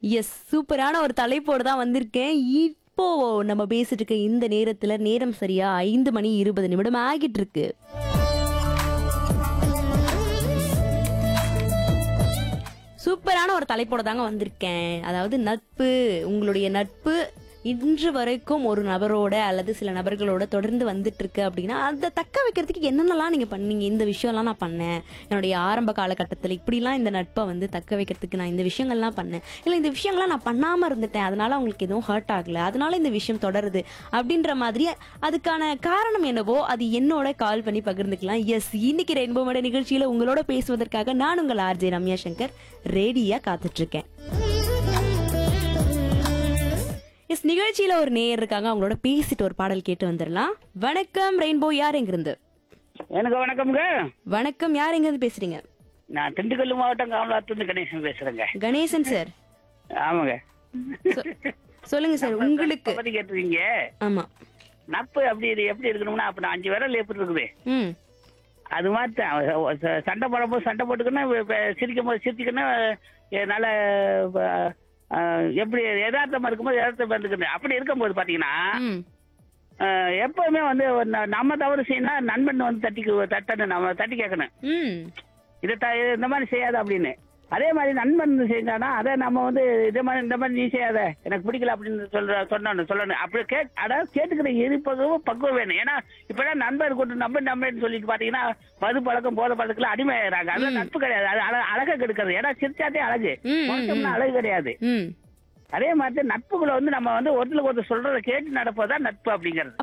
S சூப்பரான ஒரு தலைப்போடு தான் வந்திருக்கேன் இப்போ நம்ம பேசிட்டு இருக்க இந்த நேரத்துல நேரம் சரியா ஐந்து மணி இருபது நிமிடம் ஆகிட்டு இருக்கு சூப்பரான ஒரு தலைப்போட தாங்க வந்திருக்கேன் அதாவது நட்பு உங்களுடைய நட்பு இன்று வரைக்கும் ஒரு நபரோட அல்லது சில நபர்களோட தொடர்ந்து வந்துட்டு இருக்கு அப்படின்னா அதை தக்க வைக்கிறதுக்கு என்னென்னலாம் நீங்க பண்ணீங்க இந்த விஷயம்லாம் நான் பண்ணேன் என்னுடைய ஆரம்ப காலகட்டத்தில் இப்படிலாம் இந்த நட்பை வந்து தக்க வைக்கிறதுக்கு நான் இந்த விஷயங்கள்லாம் பண்ணேன் இல்லை இந்த விஷயங்கள்லாம் நான் பண்ணாம இருந்துட்டேன் அதனால அவங்களுக்கு எதுவும் ஹர்ட் ஆகல அதனால இந்த விஷயம் தொடருது அப்படின்ற மாதிரி அதுக்கான காரணம் என்னவோ அது என்னோட கால் பண்ணி பகிர்ந்துக்கலாம் எஸ் இன்னைக்கு ரெயின்போ மட நிகழ்ச்சியில உங்களோட பேசுவதற்காக நான் உங்கள் ஆர்ஜே ரம்யா சங்கர் ரேடியா காத்துட்டு இருக்கேன் எஸ் நிகழ்ச்சியில ஒரு நேயர் இருக்காங்க அவங்களோட பேசிட்டு ஒரு பாடல் கேட்டு வந்துடலாம் வணக்கம் ரெயின்போ யார் எங்கிருந்து எனக்கு வணக்கம்ங்க வணக்கம் யார் எங்கிருந்து பேசுறீங்க நான் திண்டுக்கல் மாவட்டம் காமலாத்துலேருந்து கணேசன் பேசுறேங்க கணேசன் சார் ஆமாங்க சொ- சொல்லுங்க சார் உங்களுக்கு பத்தி கேட்டுருக்கீங்க ஆமா நட்பு அப்படி இது எப்படி இருக்கணும்னா அப்ப நான் அஞ்சு விரல் எப்படி இருக்குது ம் அது மாதிரி தான் ச- சண்டை போடும்போது சண்டை போட்டுக்கணும் இப்ப- இப்ப சிரிக்கும் போது சிரிச்சுக்கணும் எ- நல்ல ப- அஹ், எப்படி யதார்த்தமா இருக்கும்போது யதார்த்தமா இருந்துக்கணும் அப்படி இருக்கும்போது பாத்தீங்கன்னா ம் அஹ், எப்பவுமே வந்து ந- நம்ம தவறு செய்யணும் நண்பன் வந்து தட்டி தட்டணும் நம்ம தட்டி கேட்கணும் ம் இதை த- இந்த மாதிரி செய்யாத அப்படின்னு அதே மாதிரி நண்பன் செஞ்சானா அதை நம்ம வந்து இதே மாதிரி இந்த மாதிரி நீ செய்யாத எனக்கு பிடிக்கல அப்படின்னு சொல்ற சொன்னோன்னு சொல்லணும் அப்படி கே அதாவது கேட்டுக்கிற எதிர்ப்பதும் பக்குவம் வேணும் ஏன்னா இப்பெல்லாம் நண்பர் கொண்டு நம்ப நம்பன்னு சொல்லிட்டு பாத்தீங்கன்னா மது பழக்கம் போத பழக்கத்துல அடிமையாகிறாங்க அது நட்பு கிடையாது அது அழ- அழகை கெடுக்கிறது ஏன்னா சிரிச்சாதே அழகு ம், ம், மோசம்னா அழகு கிடையாது ம் அதே மாதிரி நட்புகளை வந்து நம்ம வந்து ஒருத்தருக்கு ஒருத்தர் சொல்றதை கேட்டு நடப்பதுதான் நட்பு அப்படிங்கிறது